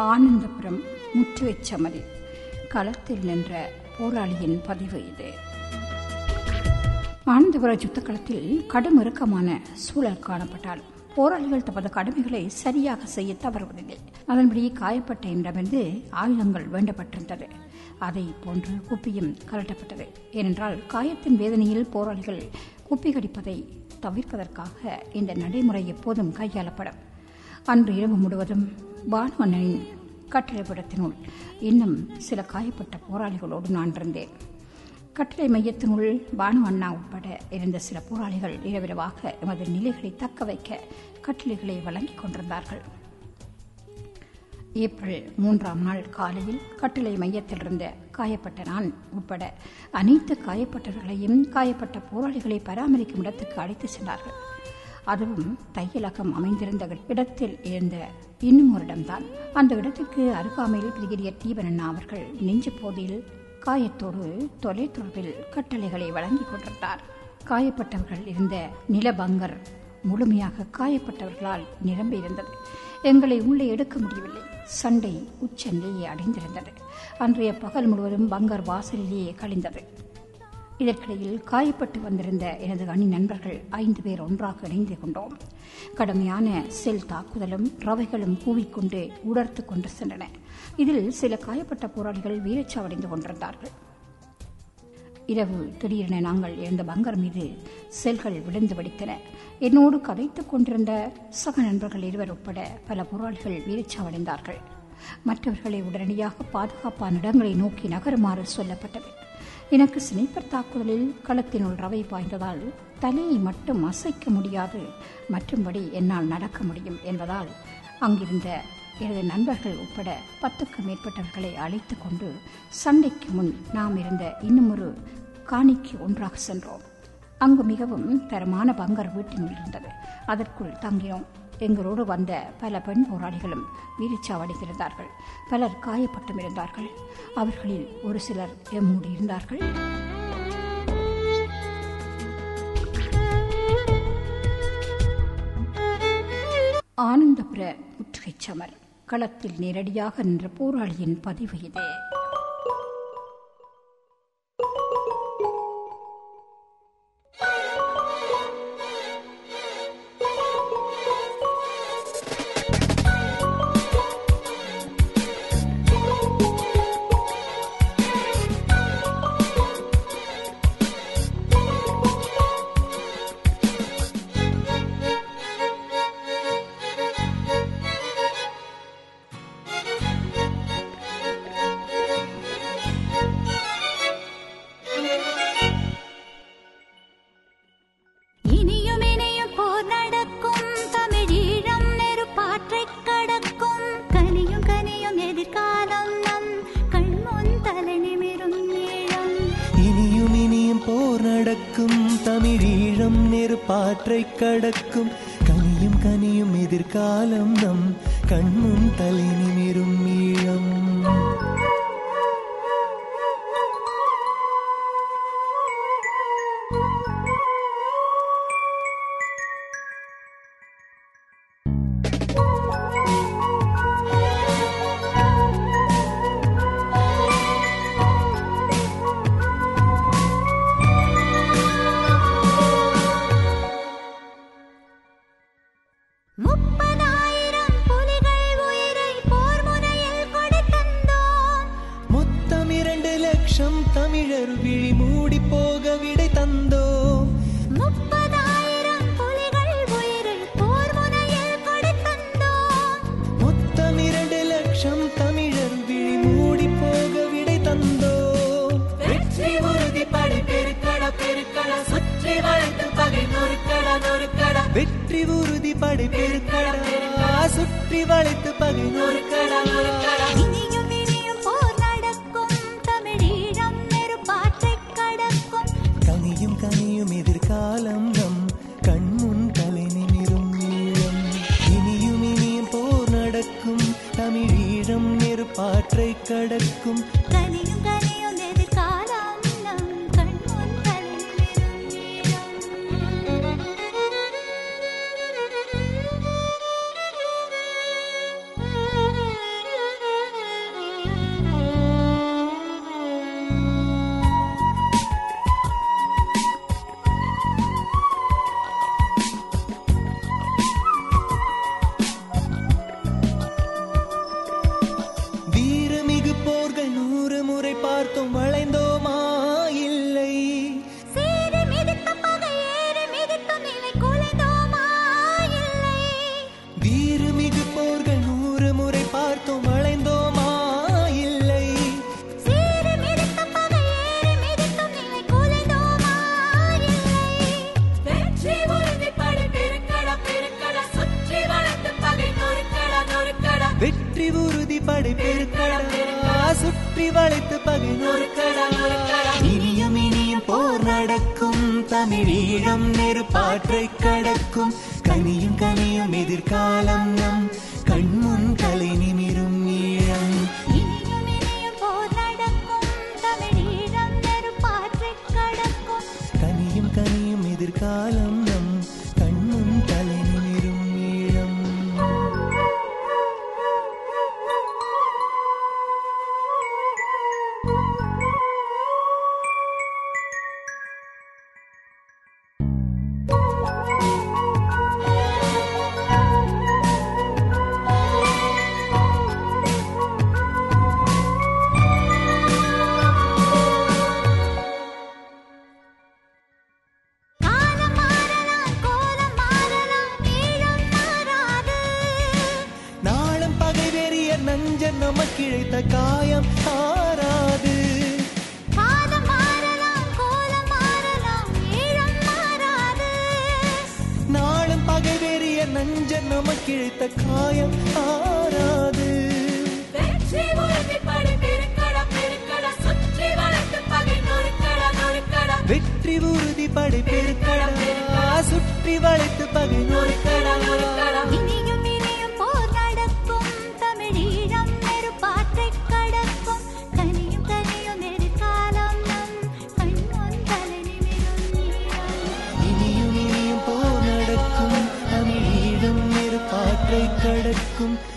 ஆனந்தபுரம் முற்றுகைச் சமரி களத்தில் நின்ற போராளியின் பதிவு இது ஆனந்தபுர யுத்தக்களத்தில் கடும் இறுக்கமான சூழல் காணப்பட்டாலும் போராளிகள் தமது கடமைகளை சரியாக செய்ய தவறுவதில்லை அதன்படி காயப்பட்ட இடமிருந்து ஆயுதங்கள் வேண்டப்பட்டிருந்தது அதை போன்று குப்பியும் கலட்டப்பட்டது ஏனென்றால் காயத்தின் வேதனையில் போராளிகள் குப்பி கடிப்பதை தவிர்ப்பதற்காக இந்த நடைமுறை எப்போதும் கையாளப்படும் அன்று இரவு முழுவதும் பானுவனின் கட்டிடப்படத்தினுள் இன்னும் சில காயப்பட்ட போராளிகளோடு நான் இருந்தேன் கட்டளை மையத்தினுள் பானு அண்ணா உட்பட இருந்த சில போராளிகள் இரவிரவாக எமது நிலைகளை தக்க வைக்க கட்டளைகளை வழங்கிக் கொண்டிருந்தார்கள் ஏப்ரல் மூன்றாம் நாள் காலையில் கட்டளை மையத்தில் இருந்த காயப்பட்ட நான் உட்பட அனைத்து காயப்பட்டவர்களையும் காயப்பட்ட போராளிகளை பராமரிக்கும் இடத்துக்கு அழைத்து சென்றார்கள் அதுவும் தையலகம் அமைந்திருந்த இடத்தில் இருந்த இன்னும் ஒரு இடம்தான் அந்த இடத்திற்கு அருகாமையில் பிரிகேடியர் தீபனண்ணா அவர்கள் நெஞ்சு போதில் காயத்தோடு தொலைத்தொடர்பில் கட்டளைகளை வழங்கிக் கொண்டிருந்தார் காயப்பட்டவர்கள் இருந்த நிலபங்கர் முழுமையாக காயப்பட்டவர்களால் நிரம்பி இருந்தது எங்களை உள்ளே எடுக்க முடியவில்லை சண்டை உச்ச நிலையை அடைந்திருந்தது அன்றைய பகல் முழுவதும் பங்கர் வாசலிலேயே கழிந்தது இதற்கிடையில் காயப்பட்டு வந்திருந்த எனது அணி நண்பர்கள் ஐந்து பேர் ஒன்றாக இணைந்து கொண்டோம் கடுமையான செல் தாக்குதலும் ரவைகளும் கூவிக்கொண்டு உடர்த்து கொண்டு சென்றன இதில் சில காயப்பட்ட போராளிகள் வீரச்சாவடைந்து கொண்டிருந்தார்கள் இரவு திடீரென நாங்கள் இருந்த பங்கர் மீது செல்கள் விழுந்து வெடித்தன என்னோடு கதைத்துக் கொண்டிருந்த சக நண்பர்கள் இருவர் உட்பட பல போராளிகள் வீரச்சாவடைந்தார்கள் மற்றவர்களை உடனடியாக பாதுகாப்பான இடங்களை நோக்கி நகருமாறு சொல்லப்பட்டது எனக்கு சினைப்பர் தாக்குதலில் களத்தினுள் ரவை பாய்ந்ததால் தலையை மட்டும் அசைக்க முடியாது மற்றும்படி என்னால் நடக்க முடியும் என்பதால் அங்கிருந்த எனது நண்பர்கள் உட்பட பத்துக்கும் மேற்பட்டவர்களை அழைத்து கொண்டு சண்டைக்கு முன் நாம் இருந்த இன்னும் ஒரு காணிக்கு ஒன்றாக சென்றோம் அங்கு மிகவும் தரமான பங்கர் வீட்டினுள் இருந்தது அதற்குள் தங்கினோம் எங்களோடு வந்த பல பெண் போராளிகளும் வீரச்சாவடைந்திருந்தார்கள் பலர் காயப்பட்டும் இருந்தார்கள் அவர்களில் ஒரு சிலர் எம்மூடி இருந்தார்கள் ஆனந்தபுர முற்றுகைச் சமர் களத்தில் நேரடியாக நின்ற போராளியின் பதிவு இது இனியும் இனியும் போர் நடக்கும் தமிழீழம் நெருப்பாற்றைக் கடக்கும் கனியும் கனியும் எதிர்காலம் நம் கண்முன் தலை நிமிரும் ஈழம் இனியும் இனியும் போர் நடக்கும் தமிழீழம் நெருப்பாற்றைக் கடக்கும் கனியும் கனியும் எதிர்காலம் நம் கண்முன் தலை நிமிரும் ஈழம் முப்பதாயிரம் புலிகள் உயிரை போர் முனையில் கொடுத்தந்தோம் மொத்தம் இரண்டு லட்சம் தமிழர் விழி மூடி போக விடை தந்தோம் முப்பதாயிரம் புலிகள் உயிரை போர் முனையில் கொடுத்தந்தோம் மொத்தம் இரண்டு லட்சம் தமிழர் விழி மூடி போக விடை தந்தோம் வெற்றி உறுதி படை பெருக்கட பெருக்கட சுற்றி வளைத்து பகை நொறுக்கட நொறுக்கட வெற்றி உறுதி படை பெருக்கட சுற்றி வளைத்து பகை நொறுக்கட நொறுக்கட இனியும் இனியும் போர் நடக்கும் தமிழீழம் நெருப்பாற்றைக் கடக்கும் கனியும் கனியும் எதிர்காலம் நம் கண்முன் தலை நிமிரும் ஈழம் இனியும் இனியும் போர் நடக்கும் தமிழீழம் நெருப்பாற்றை கடக்கும் கனியும் கனியும் எதிர்காலம் நம் கண்முன் தலை நிமிரும் ஈழம் வெற்றி உறுதி படை பெருக்கடா சுற்றி வளைத்து பகை நொறுக்கடா இனியும் இனியும் போர் நடக்கும் தமிழீழம் நெருப்பாற்றை கடக்கும் கனியும் கனியும் எதிர்காலம் நம் கண்முன் கலை நிமிரும் ஈழம் இனியும் இனியும் போர் நடக்கும் தமிழீழம் நெருப்பாற்றைக் கடக்கும் கனியும் கனியும் எதிர்காலம் நம் கண்முன் தலை நிமிரும் ஈழம் காலம் மாறலாம் கோலம் மாறலாம் ஈழம் மாறாது நாளும் பகை வெறிய நஞ்சன் நமக்கிழைத்த காயம் ஆறாது காலம் மாறலாம் கோலம் மாறலாம் ஈழம் மாறாது நாளும் பகை வெறிய நஞ்சன் நமக்கிழைத்த காயம் ஆறாது வெற்றி உறுதி படை பெருக்கட பெருக்கட சுற்றி வளைத்து பகை நொறுக்கட நொறுக்கட வெற்றி உறுதி படை பெருக்கடா சுற்றி வளைத்து பகை நொறுக்கடா இனியும் இனியும் போர் நடக்கும் தமிழீழம் நெருப்பாற்றைக் கடக்கும் கனியும் கனியும் எதிர்காலம் நம் கண்முன் தலை நிமிரும் ஈழம் இனியும் இனியும் போர் நடக்கும் தமிழீழம் நெருப்பாற்றை கடக்கும்